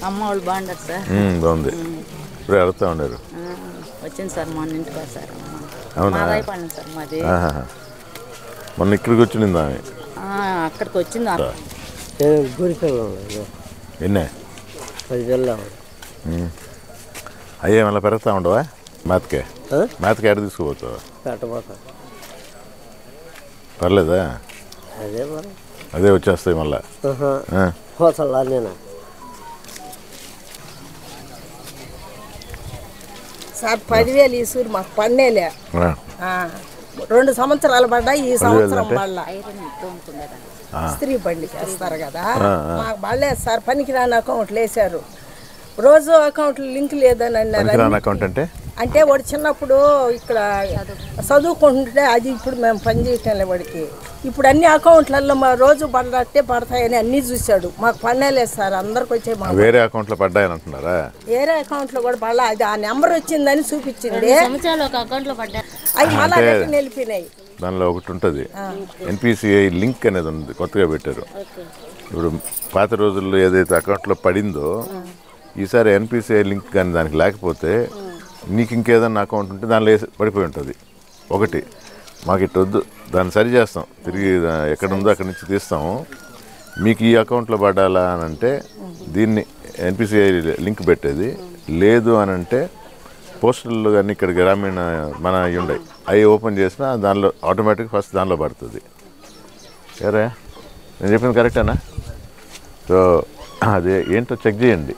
అమ్మ వాళ్ళు బాగుంటారు సార్ ఉమ్, బాగుంది ఇప్పుడు వెళ్తా ఉన్నారు ఆ, వచ్చింది సార్ మొన్న ఇంటికి వస్తారు అవునా? మాదాయి పండు సార్ మాది ఆహాహా. మొన్న ఇక్కడికి వచ్చింది ఆమె ఆ, అక్కడికి వచ్చింది ఆ- గురి పిల్లలు ఎన్నే పది పిల్లలు అయ్యే మళ్ళీ పెరుగుతా ఉండవా మేతకే మేతకే ఎడ తీసుకుపోతావా పెట్టబోతా పర్లేదా అదే మరి అదే వచ్చేస్తాయి మళ్ళా ఆ, పోతల్లా నేను సార్ పదివేలు ఈ సూరి మాకు పన్నేలే ఆ. ఆ, రెండు సంవత్సరాలు పడ్డా ఈ సంవత్సరం అంటే? పడలా ఐరన్ తోముతుండేదాన్ని. స్త్రీ బండి చేస్తారు కదా మాకు పడలేదు సార్ పనికిరాని అకౌంట్లు వేశారు రోజు అకౌంట్లు లింక్ లేదని అన్నారు పనికిరాని అకౌంట్ అంటే అంటే వాడు చిన్నప్పుడు ఇక్కడ చదువుకుంటుంటే అది ఇప్పుడు మేము పని చేయటంలే వాడికి ఇప్పుడు అన్ని అకౌంట్లలో మా రోజు పడటే పడతాయని అన్నీ చూశాడు మాకు పన్నేలేదు సార్ అందరికి వచ్చే మా వేరే అకౌంట్లో పడ్డాయని అంటున్నారా వేరే అకౌంట్లో కూడా పడలా అది ఆ నెంబర్ వచ్చిందని చూపించింది సంవత్సరాలు ఒక అకౌంట్లో పడ్డా అవి మళ్ళా అంటే- రిటర్న్ వెళ్ళిపోయినాయి దానిలో ఒకటి ఉంటుంది ఎన్పిసిఐ లింక్ అనేది ఉంది కొత్తగా పెట్టారు ఇప్పుడు పాత రోజుల్లో ఏదైతే అకౌంట్లో పడిందో ఈసారి ఎన్పిసిఐ లింక్ కానీ దానికి లేకపోతే నీకు ఇంకేదన్నా అకౌంట్ ఉంటే దానిలో వేసి పడిపోయి ఉంటుంది ఒకటి మాకు ఇటు వద్దు దాన్ని సరి చేస్తాం తిరిగి దా- ఎక్కడ ఉందో అక్కడి నుంచి తీస్తాము మీకు ఈ అకౌంట్లో పడాలా అని అంటే దీన్ని ఎన్పిసిఐ లింక్ పెట్టేది లేదు అని అంటే పోస్టల్లో కానీ ఇక్కడ గ్రామీణ మన అవి ఉన్నాయి అవి ఓపెన్ చేసినా దానిలో ఆటోమేటిక్ ఫస్ట్ దానిలో పడుతుంది సరే నేను చెప్పింది కరెక్టేనా సో అదే ఏంటో చెక్ చేయండి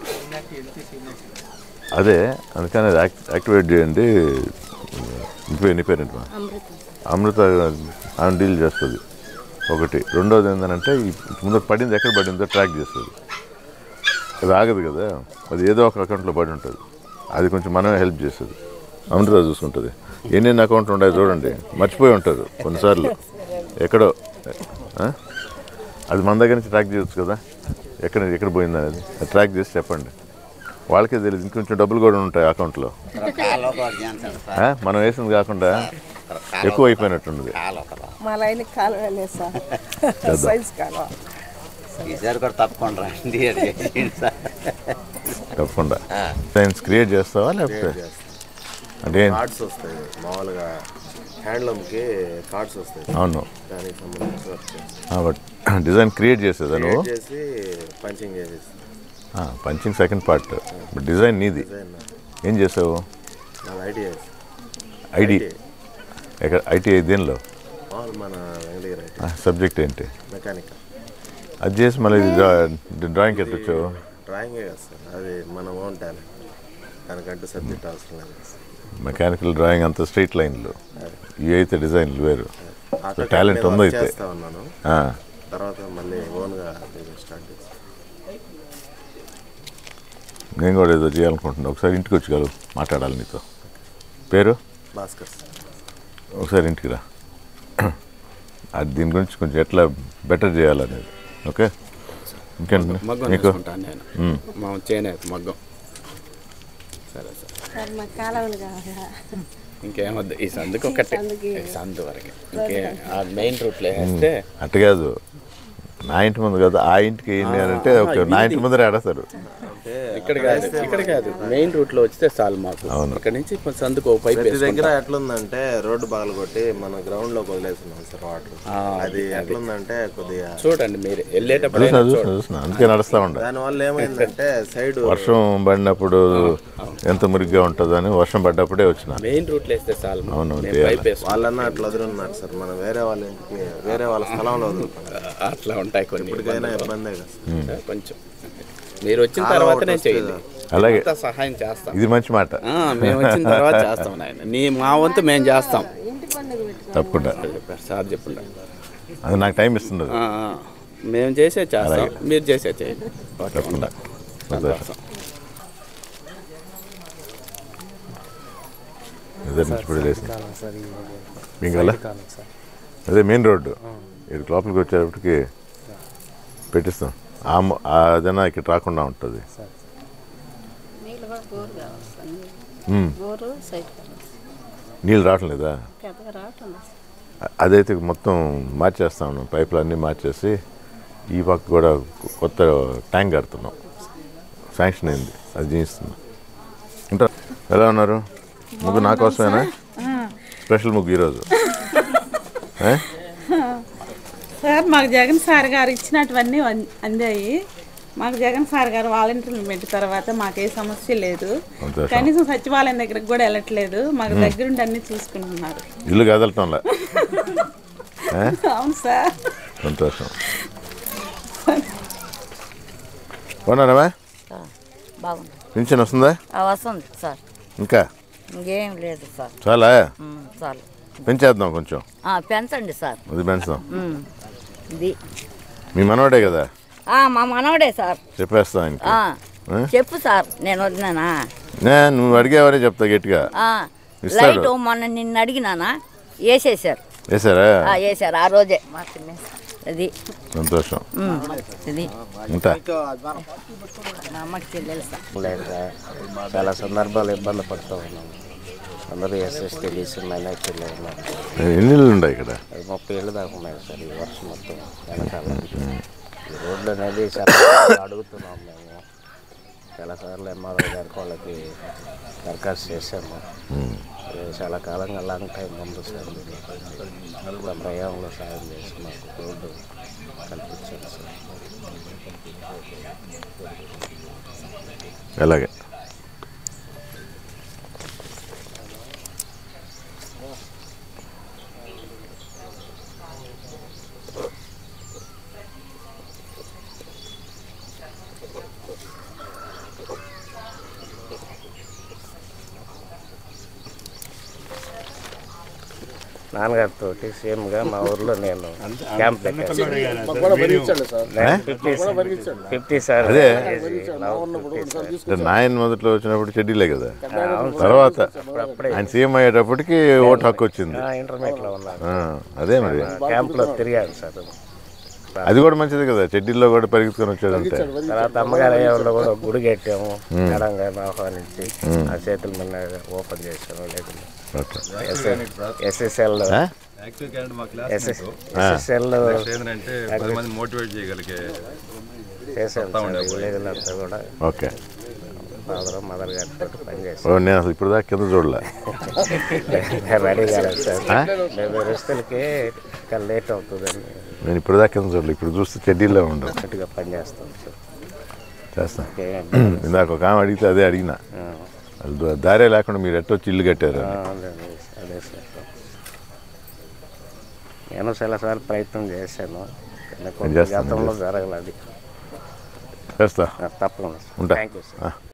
అదే అందుకని అది యాక్ట్ యాక్టివేట్ చేయండి నీ పేరు నీ పేరేంటి మా అమృత ఆమె డీల్ చేస్తుంది ఒకటి రెండోది ఏంటంటే ఈ ముందు పడింది ఎక్కడ పడిందో ట్రాక్ చేస్తుంది అది ఆగదు కదా అది ఏదో ఒక అకౌంట్లో పడి ఉంటుంది అది కొంచెం మనమే హెల్ప్ చేస్తుంది అమృత చూసుకుంటుంది ఎన్నెన్ని అకౌంట్లు ఉన్నాయి చూడండి మర్చిపోయి ఉంటారు కొన్నిసార్లు ఎక్కడో ఆ? అది మన దగ్గర నుంచి ట్రాక్ చేయొచ్చు కదా ఎక్కడ ఎక్కడ పోయింది అనేది అది ట్రాక్ చేసి చెప్పండి వాళ్ళకే తెలియదు ఇంకొంచెం డబ్బులు కూడా ఉంటాయి అకౌంట్లో ఆ? మనం వేసింది కాకుండా ఎక్కువ అయిపోయినట్టున్నది మా లైన్కి కాలువ లేదు సార్ సైజ్ కాలువ ఈసారి కూడా తప్పకుండా రండి అది చేయండి సార్ తప్పకుండా సైన్స్ క్రియేట్ చేస్తావా లేకపోతే అంటే ఏం- కార్డ్స్ వస్తాయి మామూలుగా హ్యాండ్లూమ్కి కార్డ్స్ వస్తాయి అవును దానికి సంబంధించి వర్క్ చేస్తాం. బట్ డిజైన్ క్రియేట్ చేసేదా నువ్వు క్రియేట్ చేసి పంచింగ్ చేసేస్తాం punching second part but design నీది డిజైన్ ఏం చేసావు నాది ఐడియా ఐడి ఎక్కడ ఐటీఐ దేనిలో మామూలు మన వెంకటగిరి ఐటీ సబ్జెక్ట్ ఏంటి మెకానికల్ అది చేసి మళ్ళీ డ్రాయింగ్ ఎట్టొచ్చావు డ్రాయింగే కదా సార్ అది మన ఓన్ టాలెంట్ దానికంటూ సబ్జెక్ట్ అవసరం లేదు మెకానికల్ డ్రాయింగ్ అంతా స్ట్రైట్ లైన్లు ఇవి అయితే డిజైన్లు వేరు ఆటో టాలెంట్ మీద ఉందో వర్క్ అయితే చేస్తా ఉన్నాను ఆ, తర్వాత మళ్ళీ ఓన్గా స్టార్ట్ చేస్తాను నేను కూడా ఏదో చేయాలనుకుంటున్నా ఒకసారి ఇంటికి వచ్చి కలు మాట్లాడాలి నీతో పేరు భాస్కర్ సార్ ఒకసారి ఇంటికి రా అది దీని గురించి కొంచెం ఎట్లా బెటర్ చేయాలనేది ఓకే ఇంకేంటి మగ్గం నీకు నేర్చుకుంటాను నేను మా చేనేత మగ్గం సరే సరే ఇంకేమొద్దు ఈ సందుకు ఒకటి ఈ సందు వరకు ఇంకే ఆ మెయిన్ రూట్లో వేస్తే అట్ట కాదు నా ఇంటి ముందు కాదు ఆ ఇంటికి వేయండి అని అంటే ఓకే నా ఇంటి ముందర ఆడతారు ఇక్కడ కాదు ఇక్కడ కాదు మెయిన్ రూట్లో వచ్చితే చాలు మాకు అవును. ఇక్కడ నుంచి కొంచెం సందుకు ఓ పైప్ ప్రతి దగ్గర వేసుకుంటాం. ఎట్లుందంటే రోడ్డు పగలు కొట్టి మన గ్రౌండ్ లోకి వదిలేస్తున్నాం సార్ వాటర్ ఆ, అది ఎట్లుందంటే కొద్దిగా చూడండి మీరు వెళ్ళేటప్పుడు చూసిన అయినా చూసిన చూడండి చూసిన అందుకే నడుస్తూ ఉండ దానివల్ల ఏమైందంటే సైడ్ వర్షం పడినప్పుడు ఎంత మురిగ్గా ఉంటుందని వర్షం పడ్డప్పుడే వచ్చిన మెయిన్ రూట్లో వేస్తే చాలు మాకు. అవును, మేము చేయాలి. పైప్ వేసుకుంటాం వాళ్ళన్నా అట్లా వదిలిన్నారు సార్ మనం వేరే వాళ్ళ ఇంటికి వేరే వాళ్ళ స్థలంలో వదులుతాం అట్లా ఉంటాయి కొన్ని ఇప్పటికైనా ఇబ్బందులు. ఇబ్బందే కదా సార్. కొంచెం మీరు వచ్చిన తర్వాతనే చేయండి అలాగే అంతా సహాయం చేస్తాం ఇది మంచి మాట ఆ, మేము వచ్చిన తర్వాత చేస్తాం నాయన నీ మా వంతు మేము చేస్తాం తప్పకుండా చెప్పారు సార్ చెప్పండి అది నాకు టైం ఇస్తున్నది ఆ, ఆ. మేము చేసే చేస్తాం మీరు చేసే చేయండి ఓకే తప్పకుండా సంతోషం. ఇద్దరు నుంచి ఇప్పుడు లేసి మింగల అదే మెయిన్ రోడ్డు ఇక్కడ లోపలికి వచ్చేటప్పటికి పెట్టిస్తాం ఆ మ- ఆ అదైనా ఇక్కడ రాకుండా ఉంటుంది నీళ్ళు కూడా బోరు కావాలి సార్ నీళ్ళు. మ్మ్. బోరు సైడ్ కావాలి నీళ్ళు రావట్లేదా పెద్దగా రావటం లేదు సార్. అ- అదైతే మొత్తం మార్చేస్తా ఉన్నాం పైపులు అన్నీ మార్చేసి ఈ పక్క కూడా కొత్త ట్యాంక్ కడుతున్నాం శాంక్షన్ అయింది అది చేయిస్తుంది ఉంటా ఎలా ఉన్నారు ముగ్గు నా కోసమేనా స్పెషల్ ముగ్గు ఈరోజు ఏ? సార్ మాకు జగన్ సార్ గారు ఇచ్చినటువన్నీ అన్- అందాయి మాకు జగన్ సార్ గారు వాలంటీర్లు పెట్టిన తర్వాత మాకు ఏ సమస్య లేదు సంతోషం. కనీసం సచివాలయం దగ్గరకు కూడా వెళ్ళట్లేదు మాకు దగ్గరుండి అన్ని చూసుకుంటున్నారు ఇల్లు కదలటంలా ఏ? అవును సార్ సంతోషం బాగున్నారా బాగుంది పింఛన్ వస్తుందా వస్తుంది సార్ ఇంకా ఇంకేం లేదు సార్ చాలా ఉమ్, చాలు పెంచేద్దాం కొంచెం ఆ, పెంచండి సార్ అది పెంచుదాం ఉమ్, ఇది మీ మనవడే కదా ఆ, మా మనవడే సార్ చెప్పేస్తా ఆయనకి ఆ, ఏ? చెప్పు సార్ నేను వదినానా నే, నువ్వు అడిగేవరే చెప్తా గట్టిగా ఆ, ఇస్తాడు. లైట్ మొన్న నిన్ను అడిగినానా వేసేసారు వేసారా ఆ, వేసారు ఆ రోజే అది సంతోషం ఉమ్, ఇది ఉంటా మా అమ్మకి చెల్లెలు సార్ లేదు సార్. చాలా సందర్భాలు ఇబ్బంది పడుతూ ఉన్నాం అందరూ ఎస్ఎస్టీ బీసీ మైనార్టీలో ఉన్నారు ఎన్ని ఇళ్ళు ఉన్నాయి ఇక్కడ అది ముప్పై ఏళ్ళు దాకా ఉన్నాయి సార్ ఈ వర్షం మొత్తం వెనకాల ఈ రోడ్లు అనేది చాలా అడుగుతున్నాం మేము చాలాసార్లు ఎంఆర్ఓ గారికి వాళ్ళకి దరఖాస్తు చేశాము అది చాలా కాలంగా లాంగ్ టైం ముందు సార్ ఇలా ప్రయాణంలో సాయం చేసి మాకు రోడ్డు కల్పించారు సార్ ఎలాగే నాన్నగారితో సీఎంగా మా ఊర్లో నేను క్యాంప్ పెట్టాను ఫిఫ్టీ సార్ అదే. now 50 sir. అంటే నాయన మొదట్లో వచ్చినప్పుడు చెడ్డీలే కదా తర్వాత ఆయన సీఎం అయ్యేటప్పటికి ఓటు హక్కు వచ్చింది ఆ, ఇంటర్మీడియట్లో ఉన్నాను ఆ, అదే మరి క్యాంప్లో తిరిగాను సార్ అది కూడా మంచిది కదా చెడ్డీల్లో కూడా పరిగెత్తుకొని వచ్చాడంటే తర్వాత అమ్మగారు అయ్యేవాళ్ళు కూడా ఒక గుడి కట్టాము మేడం గారిని ఆహ్వానించి ఆ చేతుల మీద ఓపెన్ చేశాము లేకుండా ఓకే ఎస్ఎస్ఎల్ ఆ? ఎస్ఎస్ఎల్ ఏంటంటే పది మంది మోటివేట్ చేయగలిగే చేశాను సార్ విలేజ్లో అంతా కూడా ఓకే ఫాదర్ మదర్ గారితో ఓ, పనిచేస్తాను నేను అసలు ఇప్పుడు దాకా కింద చూడలే రెడీ కాలేదు సార్ ఆ? మేము రిస్తులకి ఇంకా లేట్ అవుతుందని నేను ఇప్పుడు దాకా కింద చూడలే ఇప్పుడు చూస్తే చెడ్డీలో ఉండవు గట్టిగా పనిచేస్తాం సార్ చేస్తా ఓకే ఇందాక ఒక ఆమె అడిగితే అదే అడిగిన అది దా- దారే లేకుండా మీరు ఎట్టొచ్చి ఇల్లు కట్టారు అని. అదే అదే సార్ నేను చాలాసార్లు ప్రయత్నం చేశాను కానీ కొంచెం చేస్తాను, గతంలో జరగలేదు చేస్తా తప్పకుండా ఉంటా థ్యాంక్ యూ సార్ ఆ.